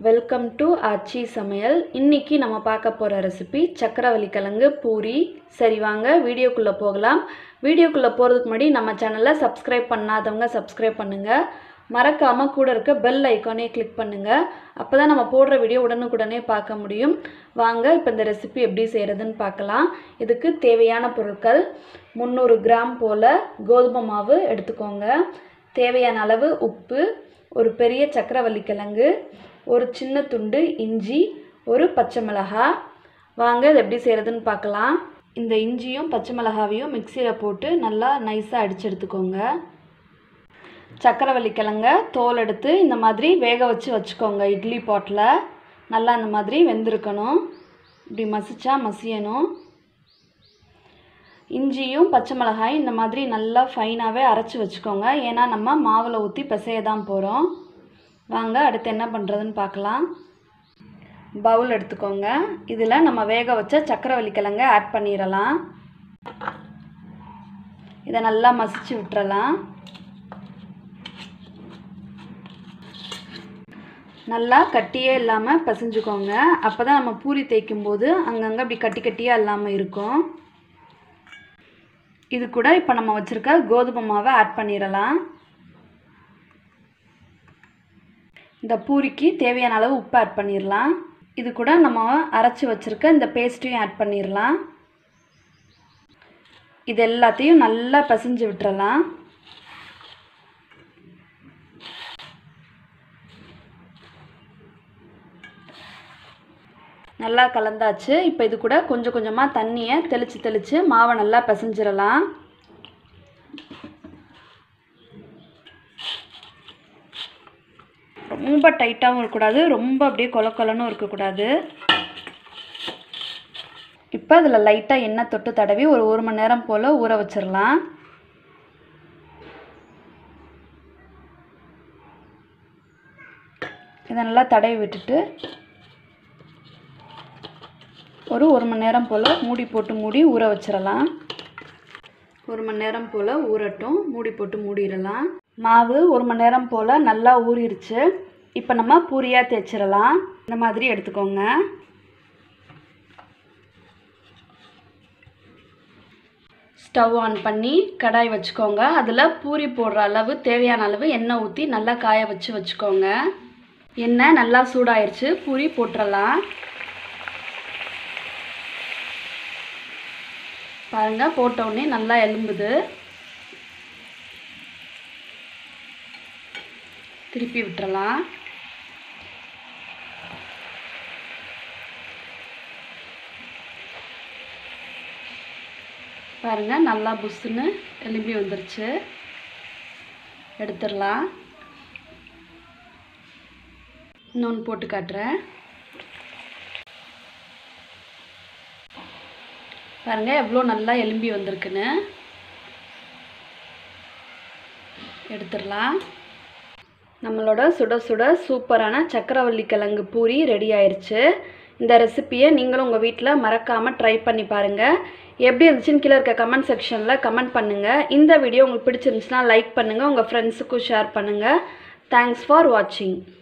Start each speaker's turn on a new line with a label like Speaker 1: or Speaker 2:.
Speaker 1: welcome to ஆச்சி சமையல் இன்னைக்கு நம்ம பார்க்க போகிற ரெசிபி சக்கரவள்ளி கிழங்கு பூரி சரி வாங்க வீடியோக்குள்ளே போகலாம் வீடியோக்குள்ளே போகிறதுக்கு முன்னாடி நம்ம சேனலை சப்ஸ்கிரைப் பண்ணாதவங்க சப்ஸ்கிரைப் பண்ணுங்கள் மறக்காமல் கூட இருக்க பெல் ஐக்கானே கிளிக் பண்ணுங்கள் அப்போ தான் நம்ம போடுற வீடியோ உடனுக்குடனே பார்க்க முடியும் வாங்க இப்போ இந்த ரெசிபி எப்படி செய்கிறதுன்னு பார்க்கலாம் இதுக்கு தேவையான பொருட்கள் முந்நூறு கிராம் போல் கோதுமை மாவு எடுத்துக்கோங்க தேவையான அளவு உப்பு ஒரு பெரிய சக்கரவள்ளி கிழங்கு ஒரு சின்ன துண்டு இஞ்சி ஒரு பச்சை மிளகாய் வாங்க இது எப்படி செய்கிறதுன்னு பார்க்கலாம் இந்த இஞ்சியும் பச்சை மிளகாவையும் மிக்சியில் போட்டு நல்லா நைஸாக அடித்து எடுத்துக்கோங்க சக்கரவள்ளி கிழங்க தோல் எடுத்து இந்த மாதிரி வேக வச்சு வச்சுக்கோங்க இட்லி பாட்டில் நல்லா இந்த மாதிரி வெந்திருக்கணும் இப்படி மசிச்சா மசியணும் இஞ்சியும் பச்சை மிளகாயும் இந்த மாதிரி நல்லா ஃபைனாகவே அரைச்சி வச்சுக்கோங்க ஏன்னா நம்ம மாவில் ஊற்றி பிசைய தான் போகிறோம் வாங்க அடுத்து என்ன பண்ணுறதுன்னு பார்க்கலாம் பவுல் எடுத்துக்கோங்க இதில் நம்ம வேக வச்ச சக்கரவள்ளி கிழங்க ஆட் பண்ணிடலாம் இதை நல்லா மசிச்சு விட்டுறலாம் நல்லா கட்டியே இல்லாமல் பிசைஞ்சுக்கோங்க அப்போ தான் நம்ம பூரி தேய்க்கும் போது அங்கங்கே அப்படி கட்டி கட்டியாக இல்லாமல் இருக்கும் இது கூட இப்போ நம்ம வச்சுருக்க கோதுமை மாவை ஆட் பண்ணிடலாம் இந்த பூரிக்கு தேவையான அளவு உப்பு ஆட் பண்ணிடலாம் இது கூட நம்ம அரைச்சி வச்சுருக்க இந்த பேஸ்ட்டையும் ஆட் பண்ணிடலாம் இது எல்லாத்தையும் நல்லா பிசைஞ்சு விட்டுறலாம் நல்லா கலந்தாச்சு இப்போ இது கூட கொஞ்சம் கொஞ்சமாக தண்ணியை தெளித்து தெளித்து மாவை நல்லா பிசைஞ்சிடலாம் ரொம்ப டைட்டாகவும் இருக்கக்கூடாது ரொம்ப அப்படியே கொல கொலன்னு இருக்கக்கூடாது இப்போ அதில் லைட்டாக எண்ணெய் தொட்டு தடவி ஒரு ஒரு மணி நேரம் போல் ஊற வச்சிடலாம் இதை நல்லா தடவி விட்டுட்டு ஒரு ஒரு மணி நேரம் போல் மூடி போட்டு மூடி ஊற வச்சிடலாம் ஒரு மணி நேரம் போல் ஊறட்டும் மூடி போட்டு மூடிடலாம் மாவு ஒரு மணி நேரம் போல் நல்லா ஊறிடுச்சு இப்போ நம்ம பூரியாக தேய்ச்சிடலாம் இந்த மாதிரி எடுத்துக்கோங்க ஸ்டவ் ஆன் பண்ணி கடாய் வச்சுக்கோங்க அதில் பூரி போடுற அளவு தேவையான அளவு எண்ணெய் ஊற்றி நல்லா காய வச்சு வச்சுக்கோங்க எண்ணெய் நல்லா சூடாயிருச்சு பூரி போட்டுடலாம் பாருங்கள் போட்ட உடனே நல்லா எலும்புது திருப்பி விட்டுறலாம் பாருங்கள் நல்லா புஷ்ஷுன்னு எலும்பி வந்துருச்சு எடுத்துடலாம் இன்னொன்று போட்டு காட்டுறேன் பாருங்கள் எவ்வளோ நல்லா எலும்பி வந்திருக்குன்னு எடுத்துடலாம் நம்மளோட சுட சுட சூப்பரான சக்கரவள்ளி கிழங்கு பூரி ரெடி ஆயிடுச்சு இந்த ரெசிப்பியை நீங்களும் உங்கள் வீட்டில் மறக்காமல் ட்ரை பண்ணி பாருங்கள் எப்படி இருந்துச்சுன்னு கீழே இருக்க கமெண்ட் செக்ஷனில் கமெண்ட் பண்ணுங்கள் இந்த வீடியோ உங்களுக்கு பிடிச்சிருந்துச்சுன்னா லைக் பண்ணுங்கள் உங்கள் ஃப்ரெண்ட்ஸுக்கும் ஷேர் பண்ணுங்கள் தேங்க்ஸ் ஃபார் வாட்சிங்